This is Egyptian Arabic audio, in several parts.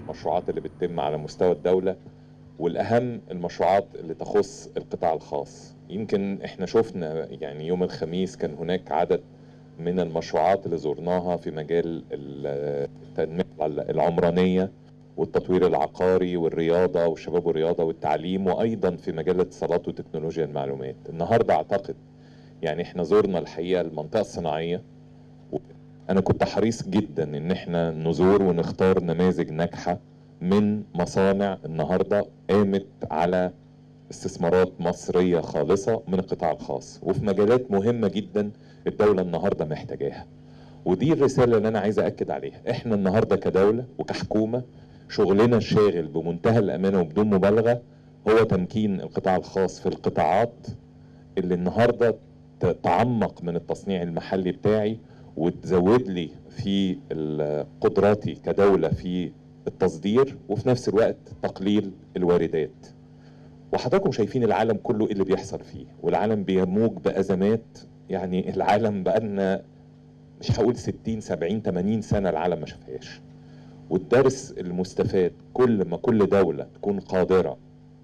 المشروعات اللي بتتم على مستوى الدولة والأهم المشروعات اللي تخص القطاع الخاص يمكن احنا شفنا يعني يوم الخميس كان هناك عدد من المشروعات اللي زرناها في مجال التنمية العمرانية والتطوير العقاري والرياضة والشباب والرياضة والتعليم وأيضا في مجال الاتصالات وتكنولوجيا المعلومات النهاردة أعتقد يعني احنا زرنا الحقيقة المنطقة الصناعية أنا كنت حريص جدا إن احنا نزور ونختار نماذج ناجحة من مصانع النهاردة قامت على استثمارات مصرية خالصة من القطاع الخاص وفي مجالات مهمة جدا الدولة النهاردة محتاجاها ودي الرسالة اللي أنا عايز أكد عليها إحنا النهاردة كدولة وكحكومة شغلنا الشاغل بمنتهى الأمانة وبدون مبالغة هو تمكين القطاع الخاص في القطاعات اللي النهاردة تعمق من التصنيع المحلي بتاعي وتزود لي في قدراتي كدولة في التصدير وفي نفس الوقت تقليل الواردات وحضراتكم شايفين العالم كله ايه اللي بيحصل فيه والعالم بيموج بأزمات يعني العالم بقالنا مش هقول 60 70 80 سنة العالم ما شافهاش والدرس المستفاد كل ما كل دولة تكون قادرة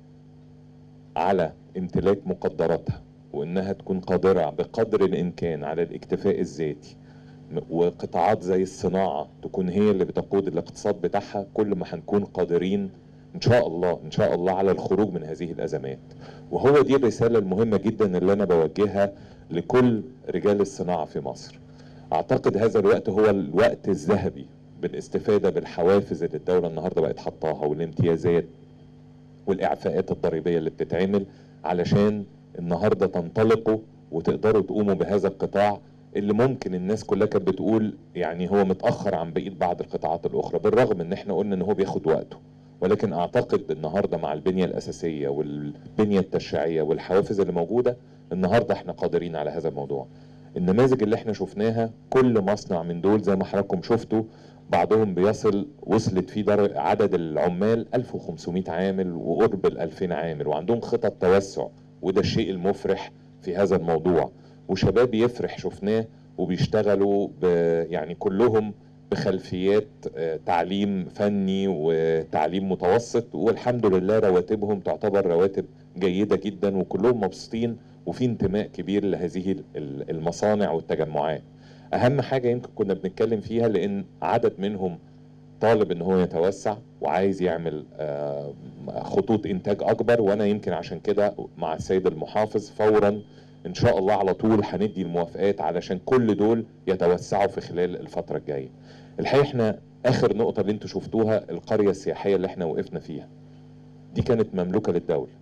على امتلاك مقدراتها وانها تكون قادرة بقدر الامكان على الاكتفاء الذاتي وقطاعات زي الصناعة تكون هي اللي بتقود الاقتصاد بتاعها كل ما هنكون قادرين ان شاء الله ان شاء الله على الخروج من هذه الازمات وهو دي الرسالة المهمة جدا اللي انا بوجهها لكل رجال الصناعة في مصر اعتقد هذا الوقت هو الوقت الذهبي بالاستفادة بالحوافز اللي الدولة النهاردة بقت حطاها والامتيازات والاعفاءات الضريبية اللي بتتعمل علشان النهاردة تنطلقوا وتقدروا تقوموا بهذا القطاع اللي ممكن الناس كلها كانت بتقول يعني هو متاخر عن بقيه بعض القطاعات الاخرى بالرغم ان احنا قلنا ان هو بياخد وقته ولكن اعتقد النهارده مع البنيه الاساسيه والبنيه التشريعيه والحوافز اللي موجوده النهارده احنا قادرين على هذا الموضوع النماذج اللي احنا شفناها كل مصنع من دول زي ما حضراتكم شفتوا بعضهم بيصل وصلت فيه عدد العمال 1500 عامل وقرب ال 2000 عامل وعندهم خطط توسع وده الشيء المفرح في هذا الموضوع وشباب يفرح شفناه وبيشتغلوا يعني كلهم بخلفيات تعليم فني وتعليم متوسط والحمد لله رواتبهم تعتبر رواتب جيدة جدا وكلهم مبسوطين وفي انتماء كبير لهذه المصانع والتجمعات اهم حاجة يمكن كنا بنتكلم فيها لان عدد منهم طالب ان هو يتوسع وعايز يعمل خطوط انتاج اكبر وانا يمكن عشان كده مع السيد المحافظ فورا ان شاء الله على طول هندي الموافقات علشان كل دول يتوسعوا في خلال الفترة الجاية الحقيقة احنا اخر نقطة اللي انتوا شفتوها القرية السياحية اللي احنا وقفنا فيها دي كانت مملوكة للدولة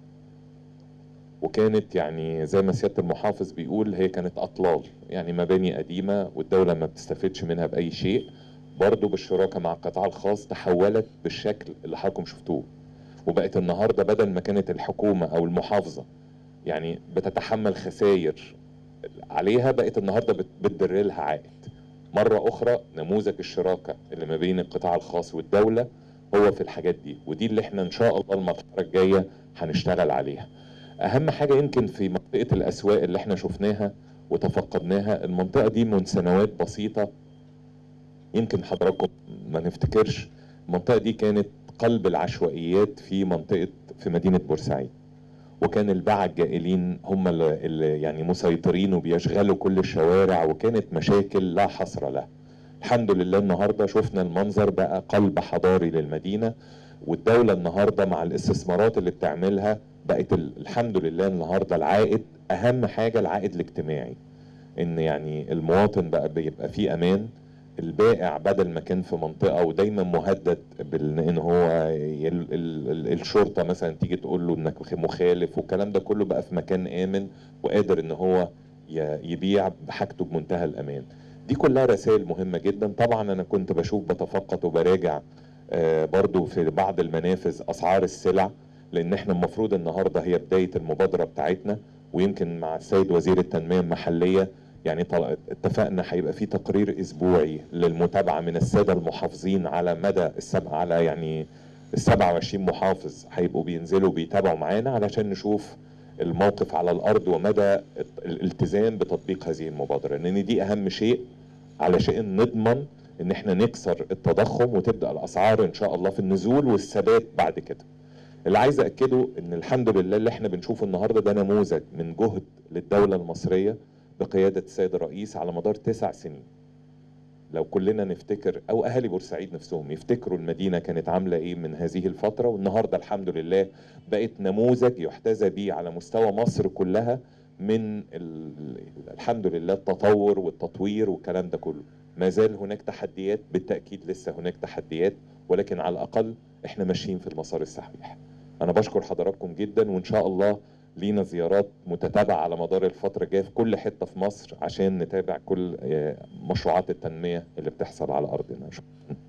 وكانت يعني زي ما سيادة المحافظ بيقول هي كانت اطلال يعني مباني قديمة والدولة ما بتستفدش منها بأي شيء برضو بالشراكة مع القطاع الخاص تحولت بالشكل اللي حضراتكم شفتوه وبقت النهاردة بدل ما كانت الحكومة او المحافظة يعني بتتحمل خسائر عليها بقت النهارده بتدر لها عائد. مره اخرى نموذج الشراكه اللي ما بين القطاع الخاص والدوله هو في الحاجات دي ودي اللي احنا ان شاء الله المرحله الجايه هنشتغل عليها. اهم حاجه يمكن في منطقه الاسواق اللي احنا شفناها وتفقدناها المنطقه دي من سنوات بسيطه يمكن حضراتكم ما نفتكرش المنطقه دي كانت قلب العشوائيات في منطقه في مدينه بورسعيد. وكان الباعة الجائلين هم اللي يعني مسيطرين وبيشغلوا كل الشوارع وكانت مشاكل لا حصر لها الحمد لله النهارده شفنا المنظر بقى قلب حضاري للمدينه والدوله النهارده مع الاستثمارات اللي بتعملها بقت الحمد لله النهارده العائد اهم حاجه العائد الاجتماعي ان يعني المواطن بقى بيبقى فيه امان البائع بدل ما كان في منطقه ودايما مهدد بان هو ال ال الشرطه مثلا تيجي تقول له انك مخالف والكلام ده كله بقى في مكان امن وقادر ان هو يبيع بحاجته بمنتهى الامان دي كلها رسائل مهمه جدا طبعا انا كنت بشوف بتفقد وبراجع برضو في بعض المنافذ اسعار السلع لان احنا المفروض النهارده هي بدايه المبادره بتاعتنا ويمكن مع السيد وزير التنميه المحليه يعني اتفقنا هيبقى في تقرير اسبوعي للمتابعه من الساده المحافظين على مدى السبع على يعني ال 27 محافظ هيبقوا بينزلوا بيتابعوا معانا علشان نشوف الموقف على الارض ومدى الالتزام بتطبيق هذه المبادره لان دي اهم شيء علشان نضمن ان احنا نكسر التضخم وتبدا الاسعار ان شاء الله في النزول والثبات بعد كده اللي عايز اكده ان الحمد لله اللي احنا بنشوفه النهارده ده نموذج من جهد للدوله المصريه بقياده السيد الرئيس على مدار تسع سنين لو كلنا نفتكر او اهالي بورسعيد نفسهم يفتكروا المدينه كانت عامله ايه من هذه الفتره والنهارده الحمد لله بقت نموذج يحتذى به على مستوى مصر كلها من ال- الحمد لله التطور والتطوير والكلام ده كله ما زال هناك تحديات بالتاكيد لسه هناك تحديات ولكن على الاقل احنا ماشيين في المسار الصحيح انا بشكر حضراتكم جدا وان شاء الله لينا زيارات متتابعه على مدار الفتره الجايه في كل حته في مصر عشان نتابع كل آه، مشروعات التنميه اللي بتحصل على ارضنا شكرا